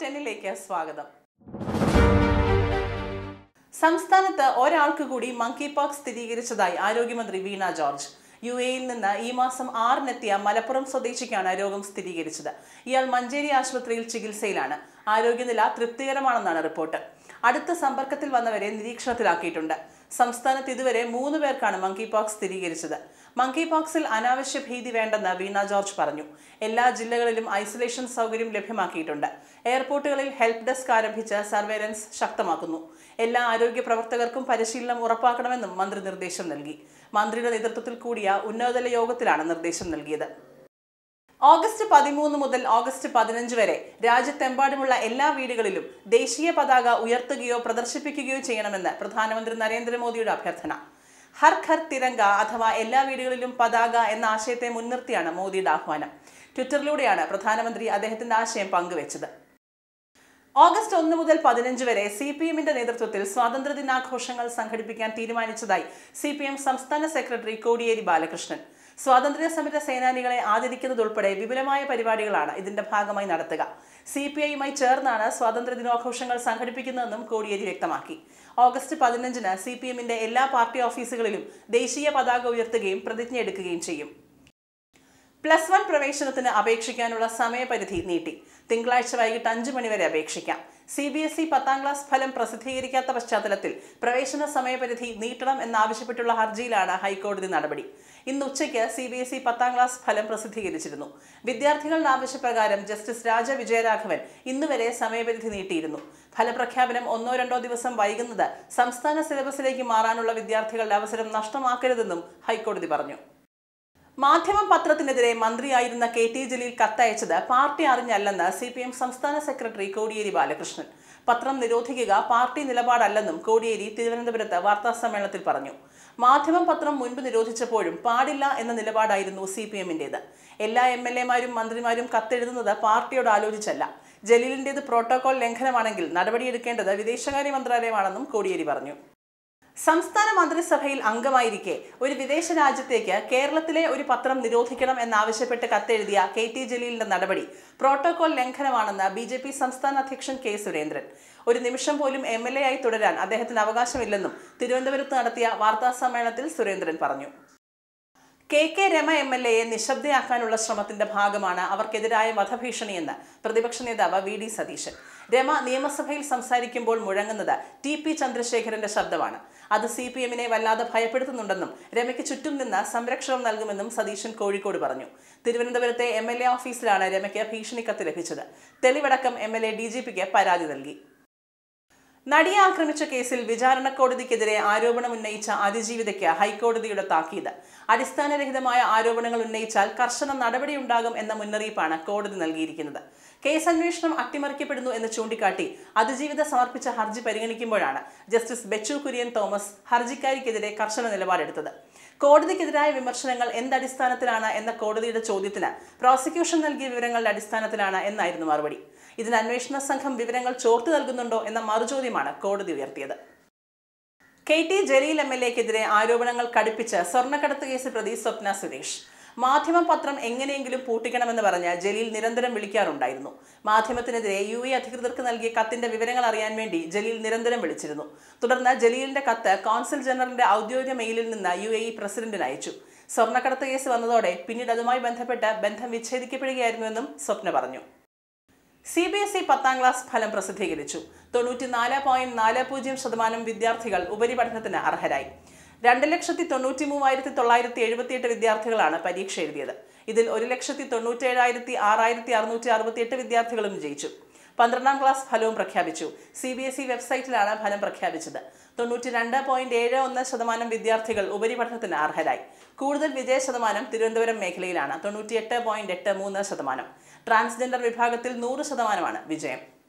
ടെന്നിലേക്ക് സ്വാഗതം സംസ്ഥാനത്ത് ഒരാൾക്ക് കൂടി മങ്കി പോക്സ് സ്ഥിരീകരിച്ചതായി ആരോഗ്യമന്ത്രി വീണ ജോർജ് യു എയിൽ നിന്ന് ഈ മാസം ആറിനെത്തിയ മലപ്പുറം സ്വദേശിക്കാണ് രോഗം സ്ഥിരീകരിച്ചത് ഇയാൾ മഞ്ചേരി ആശുപത്രിയിൽ ചികിത്സയിലാണ് ആരോഗ്യനില തൃപ്തികരമാണെന്നാണ് റിപ്പോർട്ട് അടുത്ത സമ്പർക്കത്തിൽ വന്നവരെ നിരീക്ഷണത്തിലാക്കിയിട്ടുണ്ട് സംസ്ഥാനത്ത് ഇതുവരെ മൂന്ന് പേർക്കാണ് മങ്കി പോക്സ് സ്ഥിരീകരിച്ചത് മങ്കി പോക്സിൽ അനാവശ്യ ഭീതി വേണ്ടെന്ന് വീണ ജോർജ് പറഞ്ഞു എല്ലാ ജില്ലകളിലും ഐസൊലേഷൻ സൗകര്യം ലഭ്യമാക്കിയിട്ടുണ്ട് എയർപോർട്ടുകളിൽ ഹെൽപ്പ് ഡെസ്ക് ആരംഭിച്ച് സർവേലൻസ് ശക്തമാക്കുന്നു എല്ലാ ആരോഗ്യ പ്രവർത്തകർക്കും പരിശീലനം ഉറപ്പാക്കണമെന്നും മന്ത്രി നിർദ്ദേശം നൽകി മന്ത്രിയുടെ നേതൃത്വത്തിൽ കൂടിയ ഉന്നതതല യോഗത്തിലാണ് നിർദ്ദേശം നൽകിയത് ഓഗസ്റ്റ് പതിമൂന്ന് മുതൽ ഓഗസ്റ്റ് പതിനഞ്ച് വരെ രാജ്യത്തെമ്പാടുമുള്ള എല്ലാ വീടുകളിലും ദേശീയ പതാക ഉയർത്തുകയോ പ്രദർശിപ്പിക്കുകയോ ചെയ്യണമെന്ന് പ്രധാനമന്ത്രി നരേന്ദ്രമോദിയുടെ അഭ്യർത്ഥന ഹർ ഘർ തിരങ്ക അഥവാ എല്ലാ വീടുകളിലും പതാക എന്ന ആശയത്തെ മുൻനിർത്തിയാണ് മോദിയുടെ ആഹ്വാനം ട്വിറ്ററിലൂടെയാണ് പ്രധാനമന്ത്രി അദ്ദേഹത്തിന്റെ ആശയം പങ്കുവച്ചത് ഓഗസ്റ്റ് ഒന്ന് മുതൽ പതിനഞ്ച് വരെ സി പി എമ്മിന്റെ നേതൃത്വത്തിൽ സ്വാതന്ത്ര്യദിനാഘോഷങ്ങൾ സംഘടിപ്പിക്കാൻ തീരുമാനിച്ചതായി സി പി എം സംസ്ഥാന സെക്രട്ടറി കോടിയേരി ബാലകൃഷ്ണൻ സ്വാതന്ത്ര്യ സമര സേനാനികളെ ആദരിക്കുന്നതുൾപ്പെടെ വിപുലമായ പരിപാടികളാണ് ഇതിന്റെ ഭാഗമായി നടത്തുക സി പി ഐയുമായി ചേർന്നാണ് സ്വാതന്ത്ര്യ ദിനാഘോഷങ്ങൾ സംഘടിപ്പിക്കുന്നതെന്നും കോടിയേരി വ്യക്തമാക്കി ഓഗസ്റ്റ് പതിനഞ്ചിന് സി പി എമ്മിന്റെ എല്ലാ പാർട്ടി ഓഫീസുകളിലും ദേശീയ പതാക ഉയർത്തുകയും പ്രതിജ്ഞയെടുക്കുകയും ചെയ്യും പ്ലസ് വൺ പ്രവേശനത്തിന് അപേക്ഷിക്കാനുള്ള സമയപരിധി നീട്ടി തിങ്കളാഴ്ച വൈകിട്ട് അഞ്ച് മണിവരെ അപേക്ഷിക്കാം സി ബി എസ് ഇ പത്താം ക്ലാസ് ഫലം പ്രസിദ്ധീകരിക്കാത്ത പശ്ചാത്തലത്തിൽ പ്രവേശന സമയപരിധി നീട്ടണം എന്നാവശ്യപ്പെട്ടുള്ള ഹർജിയിലാണ് ഹൈക്കോടതി നടപടി ഇന്ന് ഉച്ചയ്ക്ക് സി ബി എസ് ഇ പത്താം ക്ലാസ് ഫലം പ്രസിദ്ധീകരിച്ചിരുന്നു വിദ്യാർത്ഥികളുടെ ആവശ്യപ്രകാരം ജസ്റ്റിസ് രാജ വിജയരാഘവൻ ഇന്നുവരെ സമയപരിധി നീട്ടിയിരുന്നു ഫലപ്രഖ്യാപനം ഒന്നോ രണ്ടോ ദിവസം വൈകുന്നത് സംസ്ഥാന സിലബസിലേക്ക് മാറാനുള്ള വിദ്യാർത്ഥികളുടെ അവസരം നഷ്ടമാക്കരുതെന്നും ഹൈക്കോടതി പറഞ്ഞു മാധ്യമം പത്രത്തിനെതിരെ മന്ത്രിയായിരുന്ന കെ ടി ജലീൽ കത്തയച്ചത് പാർട്ടി അറിഞ്ഞല്ലെന്ന് സി പി എം സംസ്ഥാന സെക്രട്ടറി കോടിയേരി ബാലകൃഷ്ണൻ പത്രം നിരോധിക്കുക പാർട്ടി നിലപാടല്ലെന്നും കോടിയേരി തിരുവനന്തപുരത്ത് വാർത്താസമ്മേളനത്തിൽ പറഞ്ഞു മാധ്യമം പത്രം മുൻപ് നിരോധിച്ചപ്പോഴും പാടില്ല എന്ന നിലപാടായിരുന്നു സി പി എമ്മിൻ്റേത് എല്ലാ എം എൽ എമാരും മന്ത്രിമാരും കത്തെഴുതുന്നത് പാർട്ടിയോട് ആലോചിച്ചല്ല ജലീലിൻ്റേത് പ്രോട്ടോകോൾ ലംഘനമാണെങ്കിൽ നടപടിയെടുക്കേണ്ടത് വിദേശകാര്യ മന്ത്രാലയമാണെന്നും കോടിയേരി പറഞ്ഞു സംസ്ഥാന മന്ത്രിസഭയിൽ അംഗമായിരിക്കെ ഒരു വിദേശ രാജ്യത്തേക്ക് കേരളത്തിലെ ഒരു പത്രം നിരോധിക്കണം എന്നാവശ്യപ്പെട്ട് കത്തെഴുതിയ കെ ടി ജലീലിന്റെ നടപടി പ്രോട്ടോകോൾ ലംഘനമാണെന്ന് ബി ജെ പി സംസ്ഥാന അധ്യക്ഷൻ കെ സുരേന്ദ്രൻ ഒരു നിമിഷം പോലും എം എൽ എ ആയി തുടരാൻ അദ്ദേഹത്തിന് അവകാശമില്ലെന്നും തിരുവനന്തപുരത്ത് നടത്തിയ വാർത്താ സമ്മേളനത്തിൽ സുരേന്ദ്രൻ പറഞ്ഞു K K Rema M L എയെ നിശബ്ദയാക്കാനുള്ള ശ്രമത്തിന്റെ ഭാഗമാണ് അവർക്കെതിരായ വധഭീഷണിയെന്ന് പ്രതിപക്ഷ നേതാവ് വി ഡി സതീശൻ രമ നിയമസഭയിൽ സംസാരിക്കുമ്പോൾ മുഴങ്ങുന്നത് ടി പി ചന്ദ്രശേഖരന്റെ ശബ്ദമാണ് അത് സി പി എമ്മിനെ വല്ലാതെ ഭയപ്പെടുത്തുന്നുണ്ടെന്നും രമയ്ക്ക് ചുറ്റും നിന്ന് സംരക്ഷണം നൽകുമെന്നും സതീശൻ കോഴിക്കോട് പറഞ്ഞു തിരുവനന്തപുരത്തെ എം എൽ എ ഓഫീസിലാണ് രമയ്ക്ക് ഭീഷണിക്കത്ത് ലഭിച്ചത് തെളിവടക്കം M L A D G പിക്ക് പരാതി നൽകി നടിയെ ആക്രമിച്ച കേസിൽ വിചാരണ കോടതിക്കെതിരെ ആരോപണം ഉന്നയിച്ച അതിജീവിതയ്ക്ക് ഹൈക്കോടതിയുടെ താക്കീത് അടിസ്ഥാനരഹിതമായ ആരോപണങ്ങൾ ഉന്നയിച്ചാൽ കർശന നടപടിയുണ്ടാകും എന്ന മുന്നറിയിപ്പാണ് കോടതി നൽകിയിരിക്കുന്നത് കേസ് അന്വേഷണം അട്ടിമറിക്കപ്പെടുന്നു എന്ന് ചൂണ്ടിക്കാട്ടി അതിജീവിത സമർപ്പിച്ച ഹർജി പരിഗണിക്കുമ്പോഴാണ് ജസ്റ്റിസ് ബെച്ചു കുര്യൻ തോമസ് ഹർജിക്കാരിക്കെതിരെ കർശന നിലപാടെടുത്തത് കോടതിക്കെതിരായ വിമർശനങ്ങൾ എന്തടിസ്ഥാനത്തിലാണ് എന്ന കോടതിയുടെ ചോദ്യത്തിന് പ്രോസിക്യൂഷൻ നൽകിയ വിവരങ്ങളുടെ അടിസ്ഥാനത്തിലാണ് എന്നായിരുന്നു മറുപടി ഇതിന് അന്വേഷണ സംഘം വിവരങ്ങൾ ചോർത്തു നൽകുന്നുണ്ടോ എന്ന മറുചോദ്യമാണ് കോടതി ഉയർത്തിയത് K T Jaleel M L എക്കെതിരെ ആരോപണങ്ങൾ കടുപ്പിച്ച് സ്വർണ്ണക്കടത്ത് കേസ് പ്രതി സ്വപ്ന സുരേഷ് മാധ്യമ പത്രം എങ്ങനെയെങ്കിലും പൂട്ടിക്കണമെന്ന് പറഞ്ഞ് ജലീൽ നിരന്തരം വിളിക്കാറുണ്ടായിരുന്നു മാധ്യമത്തിനെതിരെ യു എ അധികൃതർക്ക് നൽകിയ കത്തിന്റെ വിവരങ്ങൾ അറിയാൻ വേണ്ടി ജലീൽ നിരന്തരം വിളിച്ചിരുന്നു തുടർന്ന് ജലീലിന്റെ കത്ത് കോൺസുൽ ജനറലിന്റെ ഔദ്യോഗിക മെയിലിൽ നിന്ന് യു എ ഇ പ്രസിഡന്റിന് അയച്ചു സ്വർണ്ണക്കടത്ത് കേസ് വന്നതോടെ പിന്നീട് അതുമായി ബന്ധപ്പെട്ട് ബന്ധം വിച്ഛേദിക്കപ്പെടുകയായിരുന്നുവെന്നും സ്വപ്ന പറഞ്ഞു സി ബി എസ് ഇ പത്താം ക്ലാസ് ഫലം പ്രസിദ്ധീകരിച്ചു തൊണ്ണൂറ്റിനാല് പോയിന്റ് നാല് പൂജ്യം ശതമാനം വിദ്യാർത്ഥികൾ ഉപരിപഠനത്തിന് അർഹരായി രണ്ട് ലക്ഷത്തി തൊണ്ണൂറ്റി മൂവായിരത്തി തൊള്ളായിരത്തി എഴുപത്തിയെട്ട് വിദ്യാർത്ഥികളാണ് പരീക്ഷ എഴുതിയത് ഇതിൽ ഒരു ലക്ഷത്തി തൊണ്ണൂറ്റേഴായിരത്തി ആറായിരത്തി അറുന്നൂറ്റി അറുപത്തിയെട്ട് വിദ്യാർത്ഥികളും ജയിച്ചു പന്ത്രണ്ടാം ക്ലാസ് ഫലവും പ്രഖ്യാപിച്ചു സി ബി എസ് ഇ വെബ്സൈറ്റിലാണ് ഫലം പ്രഖ്യാപിച്ചത് തൊണ്ണൂറ്റി രണ്ട് പോയിന്റ് ഏഴ് ഒന്ന് ശതമാനം വിദ്യാർത്ഥികൾ ഉപരിപഠനത്തിന് അർഹരായി കൂടുതൽ വിജയ ശതമാനം തിരുവനന്തപുരം മേഖലയിലാണ് തൊണ്ണൂറ്റിയെട്ട് പോയിന്റ് എട്ട് മൂന്ന് ശതമാനം ട്രാൻസ്ജെൻഡർ വിഭാഗത്തിൽ നൂറ് ശതമാനമാണ് വിജയം